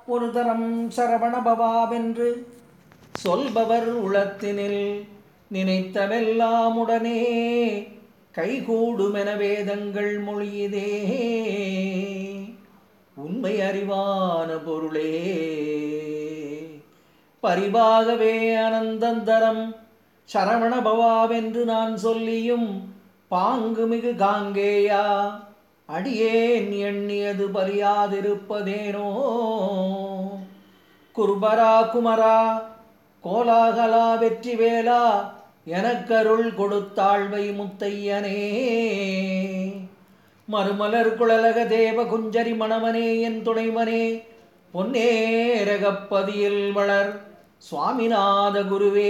ஒரு தரம் சரவணபவாவென்று சொல்பவர் உளத்தினில் நினைத்தவெல்லாம் உடனே கைகூடுமென வேதங்கள் மொழியுதே உண்மை அறிவான பொருளே பரிவாகவே அனந்தந்தரம் சரவண பவாவென்று நான் சொல்லியும் பாங்குமிகு காங்கேயா அடியேன் எண்ணியது பரியாதிருப்பதேனோ குர்பரா குமரா கோலாகலா வெற்றி வேலா எனக்கருள் கொடுத்தாழ்வை முத்தையனே மறுமலர் குழலக தேவ குஞ்சரி மணவனே என் துணைவனே பொன்னேரகப்பதியில் வளர் சுவாமிநாத குருவே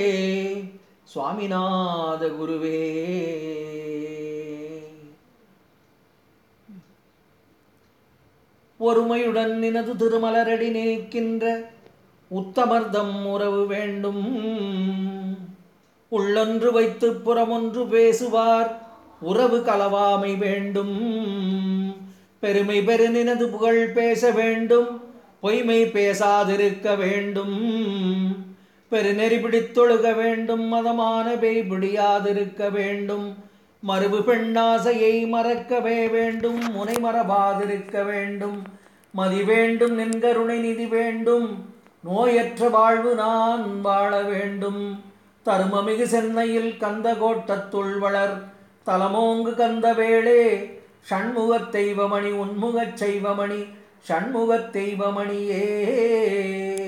சுவாமிநாத குருவே ஒருமையுடன் நினது திருமலரடி நிற்கின்ற உத்தமர்தம் உறவு வேண்டும் உள்ளொன்று வைத்து புறமொன்று பேசுவார் உறவு கலவாமை வேண்டும் பெருமை பெரு நினது புகழ் பேச வேண்டும் பொய்மை பேசாதிருக்க வேண்டும் பெருநெறி பிடித்தொழுக வேண்டும் மதமான பேய் பிடியாதிருக்க வேண்டும் மறுபு பெண்ணாசையை மறக்கவே வேண்டும் முனை மறவாதிருக்க வேண்டும் மதி வேண்டும் நின்கருணை நிதி வேண்டும் நோயற்ற வாழ்வு நான் வாழ வேண்டும் தருமமிகு சென்னையில் கந்த கோட்டத்துள் வளர் தலமோங்கு கந்த வேளே ஷண்முகத் தெய்வமணி உன்முகச் செய்வமணி ஷண்முகத் தெய்வமணியே